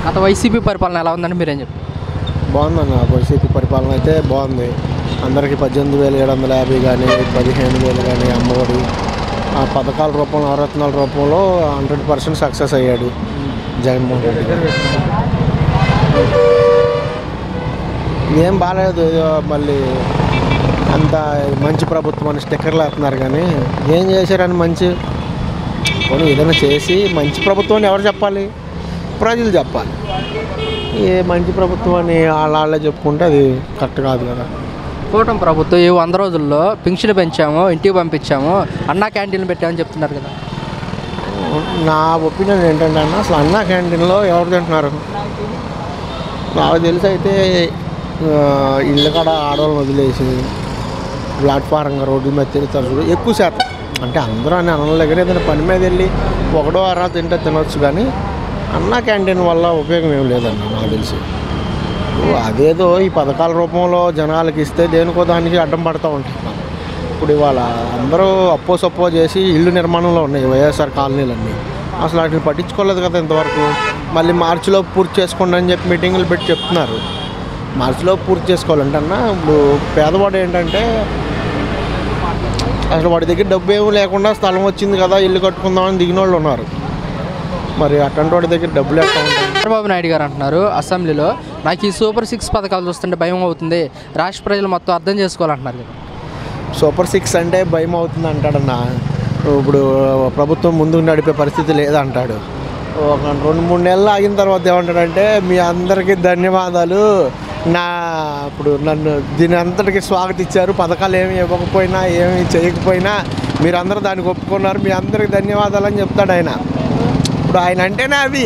గత వైసీపీ పరిపాలన ఎలా ఉందని మీరేం చెప్పారు బాగుందన్న వైసీపీ పరిపాలన అయితే బాగుంది అందరికీ పద్దెనిమిది వేలు ఏడు వందల యాభై కానీ పదిహేను వేలు కానీ అమ్మఒడి ఆ పథకాల రూపంలో నవరత్నాల రూపంలో హండ్రెడ్ పర్సెంట్ సక్సెస్ అయ్యాడు జగన్మోహన్ రెడ్డి గారు ఏం బాగాలేదు ఏదో మళ్ళీ అంత మంచి ప్రభుత్వం అని స్టిక్కర్లు వేస్తున్నారు కానీ ఏం చేశారని మంచి పోనీ ఏదైనా చేసి మంచి ప్రభుత్వం అని ఎవరు చెప్పాలి ప్రజలు చెప్పాలి ఏ మంచి ప్రభుత్వం అని వాళ్ళ వాళ్ళే చెప్పుకుంటే అది కరెక్ట్ కాదు కదా కూటమి ప్రభుత్వం ఈ వంద రోజుల్లో పింఛన్లు పెంచాము ఇంటికి పంపించాము అన్నా క్యాంటీన్లు పెట్టామని చెప్తున్నారు కదా నా ఒపీనియన్ ఏంటంటే అన్న అసలు అన్నా క్యాంటీన్లో ఎవరు తింటున్నారు నాకు తెలిసి అయితే ఆ, ఇళ్ళ కాడ ఆడవాళ్ళని వదిలేసి ప్లాట్ఫారంగా రోడ్డు మీద తిరుగుతారు చూడు ఎక్కువ శాతం అంటే అందరూ అని అనలే కానీ ఏదైనా పని మీద వెళ్ళి ఒకటో అరా తింటే తినొచ్చు కానీ అన్నా క్యాంటీన్ వల్ల ఉపయోగం ఏం లేదన్న నాకు తెలిసి ఓ, అదేదో ఈ పథకాల రూపంలో జనాలకి ఇస్తే దేనికో దానికి అడ్డం పడుతూ ఉంటాయి ఇప్పుడు ఇవాళ అందరూ అప్పో సప్పో చేసి ఇల్లు నిర్మాణంలో ఉన్నాయి వైఎస్ఆర్ కాలనీలన్నీ అసలు వాటిని పట్టించుకోలేదు కదా ఇంతవరకు మళ్ళీ మార్చిలో పూర్తి చేసుకోండి అని చెప్పి మీటింగులు పెట్టి చెప్తున్నారు మార్చిలో పూర్తి చేసుకోవాలంటే అన్న ఇప్పుడు పేదవాడు ఏంటంటే అసలు వాడి దగ్గర డబ్బు ఏమీ లేకుండా స్థలం వచ్చింది కదా ఇల్లు కట్టుకుందామని దిగిన వాళ్ళు ఉన్నారు మరి అటువంటి వాడి దగ్గర డబ్బులు ఎట్లా ఉంటాయి చంద్రబాబు నాయుడు గారు అంటున్నారు అసెంబ్లీలో నాకు ఈ సూపర్ సిక్స్ పథకాలు చూస్తుంటే భయం అవుతుంది రాష్ట్ర ప్రజలు మొత్తం అర్థం చేసుకోవాలంటున్నారు కదా సూపర్ సిక్స్ అంటే భయం అవుతుంది అంటాడన్న ఇప్పుడు ప్రభుత్వం ముందుకు నడిపే పరిస్థితి లేదంటాడు ఒక రెండు మూడు నెలలు ఆగిన తర్వాత ఏమంటాడంటే మీ అందరికీ ధన్యవాదాలు నా ఇప్పుడు నన్ను దీని అంతటికి స్వాగతించారు పథకాలు ఏమి ఇవ్వకపోయినా ఏమి చేయకపోయినా మీరందరూ దానికి ఒప్పుకున్నారు మీ అందరికి ధన్యవాదాలు అని చెప్తాడు ఆయన ఇప్పుడు ఆయన అంటేనే అవి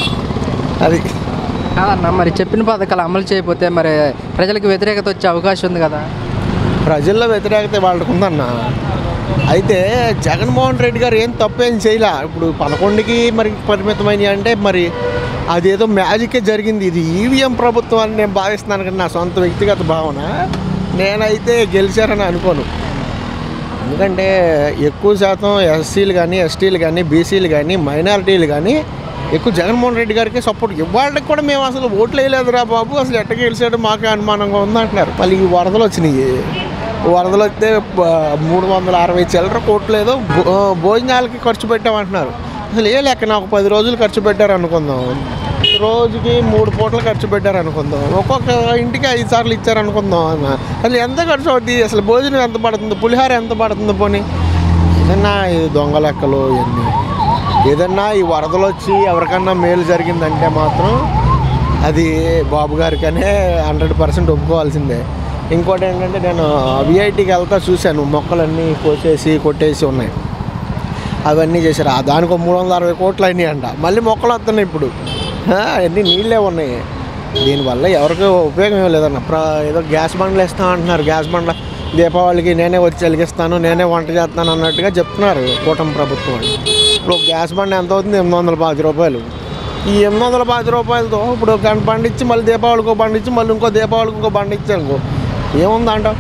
అది కాదన్న మరి చెప్పిన పథకాలు అమలు చేయకపోతే మరి ప్రజలకు వ్యతిరేకత వచ్చే అవకాశం ఉంది కదా ప్రజల్లో వ్యతిరేకత వాళ్ళకు ఉందన్న అయితే జగన్మోహన్ రెడ్డి గారు ఏం తప్పేం చేయలే ఇప్పుడు పదకొండుకి మరి పరిమితమైనవి అంటే మరి అదేదో మ్యాజికే జరిగింది ఇది ఈవీఎం ప్రభుత్వం అని నేను భావిస్తున్నాను కానీ నా సొంత వ్యక్తిగత భావన నేనైతే గెలిచారని అనుకోను ఎందుకంటే ఎక్కువ శాతం ఎస్సీలు కానీ ఎస్టీలు కానీ బీసీలు కానీ మైనారిటీలు కానీ ఎక్కువ జగన్మోహన్ రెడ్డి గారికి సపోర్ట్ ఇవాళకి కూడా మేము అసలు ఓట్లు వేయలేదురా బాబు అసలు ఎట్ట గెలిచాడు మాకు అనుమానంగా ఉందంటున్నారు మళ్ళీ ఈ వరదలు వచ్చినాయి వరదలు వస్తే బ- మూడు వందల అరవై చిల్లర కోట్లు ఏదో భో- భోజనాలకి ఖర్చు పెట్టామంటున్నారు అసలు ఏ లెక్క నాకు పది రోజులు ఖర్చు పెట్టారు అనుకుందాం రోజుకి మూడు పూటలు ఖర్చు పెట్టారు అనుకుందాం ఒక్కొక్క ఇంటికి ఐదు సార్లు ఇచ్చారు అనుకుందాం అన్న. అసలు ఎంత ఖర్చు అవుతుంది అసలు భోజనం ఎంత పడుతుంది పులిహార ఎంత పడుతుంది పోనీ ఏదన్నా ఈ దొంగ లెక్కలు ఇవన్నీ ఏదన్నా ఈ వరదలు వచ్చి ఎవరికన్నా మేలు జరిగిందంటే మాత్రం అది బాబు గారికనే హండ్రెడ్ పర్సెంట్ ఒప్పుకోవాల్సిందే ఇంకోటి ఏంటంటే నేను విఐటికి వెళ్తా చూశాను మొక్కలన్నీ కోసేసి కొట్టేసి ఉన్నాయి అవన్నీ చేశారు ఆ దానికి ఒక మూడు వందల అరవై కోట్లు అయినాయి అంట మళ్ళీ మొక్కలు వస్తున్నాయి ఇప్పుడు ఆ, అన్నీ నీళ్ళే ఉన్నాయి దీనివల్ల ఎవరికి ఉపయోగం ఏం లేదన్న ప్ర ఏదో గ్యాస్ బండ్లు ఇస్తాం అంటున్నారు గ్యాస్ బండ్ల దీపావళికి నేనే వచ్చి వెలిగిస్తాను నేనే వంట చేస్తాను అన్నట్టుగా చెప్తున్నారు కూటమి ప్రభుత్వం వాళ్ళు. ఇప్పుడు ఒక గ్యాస్ బండ్ ఎంత అవుతుంది ఎనిమిది వందల పాతి రూపాయలు ఈ ఎనిమిది వందల పాతి రూపాయలతో ఇప్పుడు ఒక బండి ఇచ్చి మళ్ళీ దీపావళికి ఒక బండి ఇచ్చి మళ్ళీ ఇంకో దీపావళికి ఇంకో బండి ఇచ్చాను ఏముందంటావు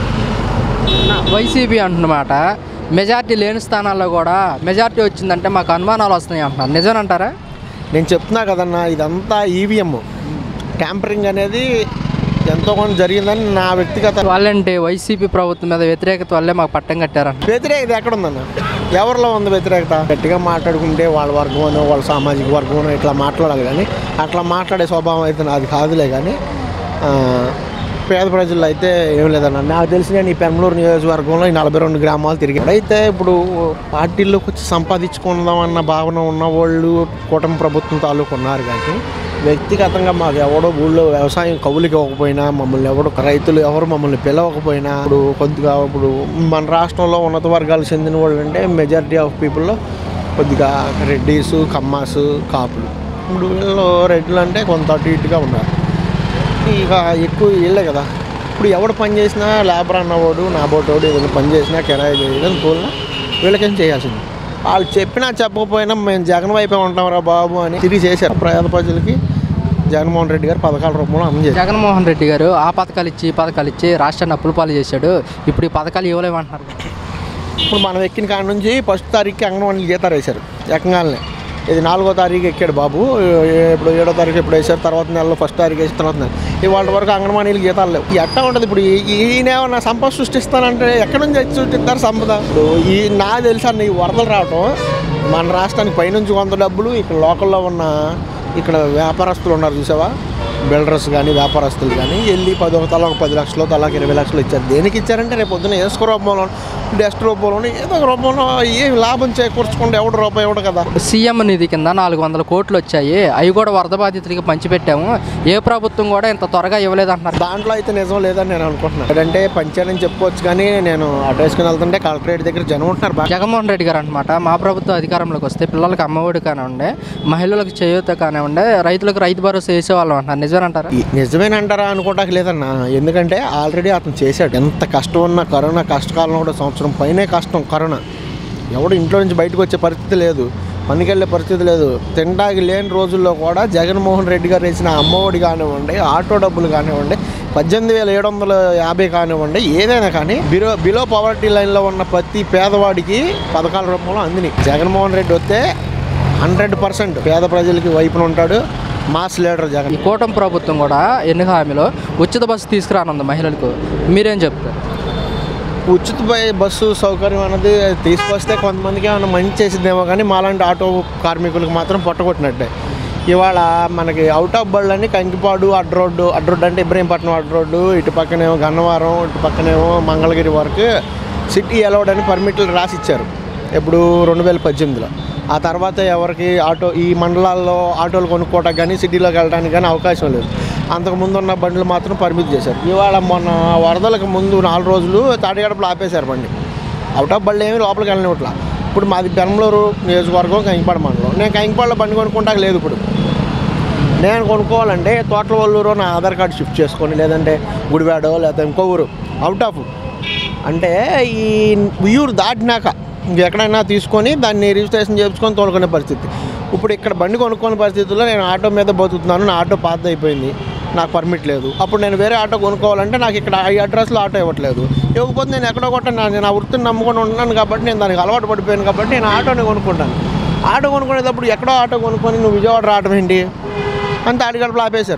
వైసీపీ అంటున్నమాట మెజార్టీ లేని స్థానాల్లో కూడా మెజార్టీ వచ్చిందంటే మాకు అనుమానాలు వస్తున్నాయి అంటున్నారు నిజమేనంటారా నేను చెప్తున్నా కదన్నా ఇదంతా ఈవీఎం ట్యాంపరింగ్ అనేది ఎంతో కొంత జరిగిందని నా వ్యక్తిగత వాళ్ళంటే వైసీపీ ప్రభుత్వం మీద వ్యతిరేకత వల్లే మాకు పట్టం కట్టారంట వ్యతిరేకత ఎక్కడ ఉందన్న ఎవరిలో ఉంది వ్యతిరేకత గట్టిగా మాట్లాడుకుంటే వాళ్ళ వర్గం వాళ్ళ సామాజిక వర్గం ఇట్లా మాట్లాడాలి కానీ అట్లా మాట్లాడే స్వభావం అయితే నాది కాదులే కానీ ఆ, పేద ప్రజల్లో అయితే ఏం లేదన్న నాకు తెలిసి నేను ఈ పెనమలూరు నియోజకవర్గంలో ఈ నలభై రెండు గ్రామాలు తిరిగాను అయితే ఇప్పుడు పార్టీల్లోకి వచ్చి సంపాదించుకుందాం అన్న భావన ఉన్న వాళ్ళు కూటమి ప్రభుత్వం తాలూకు ఉన్నారు కానీ వ్యక్తిగతంగా మాకు ఎవడో ఊళ్ళో వ్యవసాయం కవులకి ఇవ్వకపోయినా మమ్మల్ని ఎవడో రైతులు ఎవరు మమ్మల్ని పిలవకపోయినా ఇప్పుడు కొద్దిగా ఇప్పుడు మన రాష్ట్రంలో ఉన్నత వర్గాలకు చెందిన వాళ్ళు అంటే మెజారిటీ ఆఫ్ పీపుల్లో కొద్దిగా రెడ్డీసు కమ్మాసు కాపులు ఇప్పుడు వీళ్ళు రెడ్లు అంటే కొంత అటు ఇటుగా ఉన్నారు ఇక ఎక్కువ వీళ్ళే కదా ఇప్పుడు ఎవడు పని చేసినా లేబర్ అన్నవాడు నా బోటోడు ఏదైనా పని చేసినా కిరాయి చేయడం తోలినా వీళ్ళకేం చేయాల్సింది వాళ్ళు చెప్పినా చెప్పకపోయినా మేము జగన్ వైపే ఉంటాంరా బాబు అని తిరిగి చేశారు పేద ప్రజలకి జగన్మోహన్ రెడ్డి గారు పథకాల రూపంలో అందజేశారు జగన్మోహన్ రెడ్డి గారు ఆ పథకాలు ఇచ్చి ఈ పథకాలు ఇచ్చి రాష్ట్రాన్ని అప్పుల పాలు చేశాడు ఇప్పుడు ఈ పథకాలు ఇవ్వలేమంటున్నారు ఇప్పుడు మనం ఎక్కిన కాడ నుంచి ఫస్ట్ తారీఖుకి అంగన్వాడీలు జీతాలు వేశారు ఎక్కగానే ఇది నాలుగో తారీఖు ఎక్కాడు బాబు ఏ- ఇప్పుడు ఏడో తారీఖు ఇప్పుడు వేసారు తర్వాత నెలలో ఫస్ట్ తారీఖు వేసిన తర్వాత నెల. ఇవాళ వరకు అంగన్వాడీలు గీతాలు లేవు ఎట్లా ఉంటుంది ఇప్పుడు ఈ- ఈయన ఏమన్నా సంపద సృష్టిస్తానంటే ఎక్కడి నుంచి వచ్చి సృష్టిస్తారు సంపద ఇప్పుడు ఈ నా తెలుసా ఈ వరదలు రావటం మన రాష్ట్రానికి పైనుంచి కొంత డబ్బులు ఇక్కడ లోకల్లో ఉన్న ఇక్కడ వ్యాపారస్తులు ఉన్నారు చూసావా బిల్డర్స్ కానీ వ్యాపారస్తులు కానీ వెళ్ళి పది ఒక తల ఒక పది లక్షలు తలాకి ఇరవై లక్షలు ఇచ్చారు దేనికి ఇచ్చారంటే రేపు పొద్దున్న ఏసుక రూపంలో డెస్ట్ రూపంలో ఏదో ఒక రూపంలో ఏం లాభం చేకూర్చకుండా ఎవడు రూపాయి ఎవడు కదా సీఎం నిధి కింద నాలుగు వందల కోట్లు వచ్చాయి అవి కూడా వరద బాధితులకి పంచిపెట్టాము ఏ ప్రభుత్వం కూడా ఇంత త్వరగా ఇవ్వలేదంటున్నారు దాంట్లో అయితే నిజం లేదని నేను అనుకుంటున్నాను అంటే పంచాయని చెప్పుకోవచ్చు కానీ నేను ఆటో వేసుకుని వెళ్తుంటే కలెక్టరేట్ దగ్గర జనం ఉంటున్నారు బాగా జగన్మోహన్ రెడ్డి గారు అనమాట మా ప్రభుత్వం అధికారంలోకి వస్తే పిల్లలకి అమ్మఒడి కానివ్వండి మహిళలకు చేయూత కానివ్వండి రైతులకు రైతు భరోసా వేసేవాళ్ళం అంటారు నిజమేనంటారా ఈ నిజమేనంటారా అనుకోవటానికి లేదన్నా ఎందుకంటే ఆల్రెడీ అతను చేశాడు ఎంత కష్టం ఉన్న కరోనా కష్టకాలంలో కూడా సంవత్సరం పైనే కష్టం కరోనా ఎవడు ఇంట్లో నుంచి బయటకు వచ్చే పరిస్థితి లేదు పనికెళ్ళే పరిస్థితి లేదు తినడానికి లేని రోజుల్లో కూడా జగన్మోహన్ రెడ్డి గారు వేసిన అమ్మఒడి కానివ్వండి ఆటో డబ్బులు కానివ్వండి పద్దెనిమిది వేల ఏడు వందల యాభై కానివ్వండి ఏదైనా కానీ బిలో బిలో పవర్టీ లైన్లో ఉన్న ప్రతి పేదవాడికి పథకాల రూపంలో అందినాయి జగన్మోహన్ రెడ్డి వస్తే హండ్రెడ్ పర్సెంట్ పేద ప్రజలకి వైపున ఉంటాడు మాస్ లీడర్ జగన్ ఈ కూటమి ప్రభుత్వం కూడా ఎన్ని హామీలో ఉచిత బస్సు తీసుకురానుంది మహిళలకు మీరేం చెప్తారు ఉచిత బై- బస్సు సౌకర్యం అన్నది తీసుకొస్తే కొంతమందికి ఏమైనా మంచి చేసిద్దేమో కానీ మాలాంటి ఆటో కార్మికులకు మాత్రం పొట్టగొట్టినట్టే ఇవాళ మనకి అవుట్ ఆఫ్ బళ్ళని కంకిపాడు అడ్డ రోడ్డు అడ్డ రోడ్డు అంటే ఇబ్రహీంపట్నం అడ్డ రోడ్డు ఇటు పక్కనేమో గన్నవరం ఇటు పక్కనేమో మంగళగిరి వరకు సిటీ అలౌడ్ అని పర్మిట్లు రాసి ఇచ్చారు ఎప్పుడు రెండు వేల పద్దెనిమిదిలో ఆ తర్వాత ఎవరికి ఆటో ఈ మండలాల్లో ఆటోలు కొనుక్కోవడానికి కానీ సిటీలోకి వెళ్ళడానికి కానీ అవకాశం లేదు అంతకు ముందు ఉన్న బండ్లు మాత్రం పరిమితి చేశారు ఇవాళ మొన్న వరదలకు ముందు నాలుగు రోజులు తాటిగడపలు ఆపేశారు బండి అవుట్ ఆఫ్ బళ్ళు ఏమి లోపలికి వెళ్ళనివ్వట్లా ఇప్పుడు మాది బెంగళూరు నియోజకవర్గం కంకిపాడు మండలం నేను కంకిపాడులో బండి కొనుక్కుంటాక లేదు ఇప్పుడు నేను కొనుక్కోవాలంటే తోటల వల్లూరు నా ఆధార్ కార్డు షిఫ్ట్ చేసుకొని లేదంటే గుడివాడో లేదా ఇంకో ఊరు అవుట్ ఆఫ్ అంటే ఈ ఉయ్యూరు దాటినాక ఇంకెక్కడైనా తీసుకొని దాన్ని రిజిస్ట్రేషన్ చేసుకొని తోలుకునే పరిస్థితి ఇప్పుడు ఇక్కడ బండి కొనుక్కునే పరిస్థితుల్లో నేను ఆటో మీద బతుకుతున్నాను నా ఆటో పాత అయిపోయింది నాకు పర్మిట్ లేదు అప్పుడు నేను వేరే ఆటో కొనుక్కోవాలంటే నాకు ఇక్కడ ఈ అడ్రస్లో ఆటో ఇవ్వట్లేదు ఇవ్వకపోతే నేను ఎక్కడో కొట్ట నా నా వృత్తిని నమ్ముకొని ఉన్నాను కాబట్టి నేను దానికి అలవాటు పడిపోయాను కాబట్టి నేను ఆటోని కొనుక్కుంటాను ఆటో కొనుక్కునేటప్పుడు ఎక్కడో ఆటో కొనుక్కొని నువ్వు విజయవాడ రావడం ఏంటి అంత ఆడిగడపలు ఆపేశారు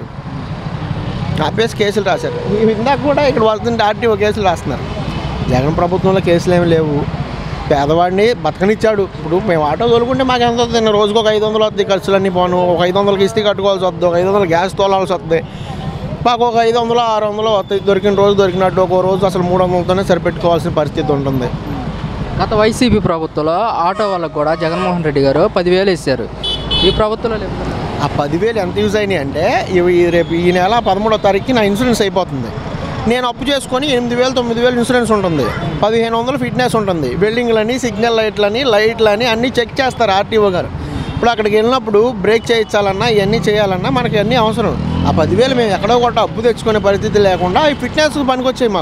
ఆపేసి కేసులు రాశారు ఇవి ఇందాక కూడా ఇక్కడ వస్తుంటే ఆర్టీఓ కేసులు రాస్తున్నారు జగన్ ప్రభుత్వంలో కేసులు ఏమి లేవు పేదవాడిని బతకనిచ్చాడు ఇప్పుడు మేము ఆటో తోలుకుంటే మాకు ఎంత వస్తుంది రోజుకు ఒక ఐదు వందలు వస్తుంది ఖర్చులన్నీ పోను ఒక ఐదు వందలకి ఇస్తే కట్టుకోవాల్సి వస్తుంది ఒక ఐదు వందలు గ్యాస్ తోలాల్సి వస్తుంది మాకు ఒక ఐదు వందలు ఆరు వందలు వస్తాయి దొరికిన రోజు దొరికినట్టు ఒక రోజు అసలు మూడు వందలతోనే సరిపెట్టుకోవాల్సిన పరిస్థితి ఉంటుంది గత వైసీపీ ప్రభుత్వంలో ఆటో వాళ్ళకు కూడా జగన్మోహన్ రెడ్డి గారు పదివేలు ఇచ్చారు ఈ ప్రభుత్వంలో లేవు ఆ పదివేలు ఎంత యూజ్ అయినాయి అంటే ఇవి ఈ రేపు ఈ నెల పదమూడో తారీఖుకి నా ఇన్సూరెన్స్ అయిపోతుంది నేను అప్పు చేసుకొని ఎనిమిది వేలు తొమ్మిది వేలు ఇన్సూరెన్స్ ఉంటుంది పదిహేను వందలు ఫిట్నెస్ ఉంటుంది బిల్డింగ్లని సిగ్నల్ లైట్లని లైట్లని అన్నీ చెక్ చేస్తారు ఆర్టీఓ గారు ఇప్పుడు అక్కడికి వెళ్ళినప్పుడు బ్రేక్ చేయించాలన్నా ఇవన్నీ చేయాలన్నా మనకి అన్నీ అవసరం ఆ పదివేలు మేము ఎక్కడో కొట్ట అప్పు తెచ్చుకునే పరిస్థితి లేకుండా ఈ ఫిట్నెస్ పనికొచ్చాయి మాకు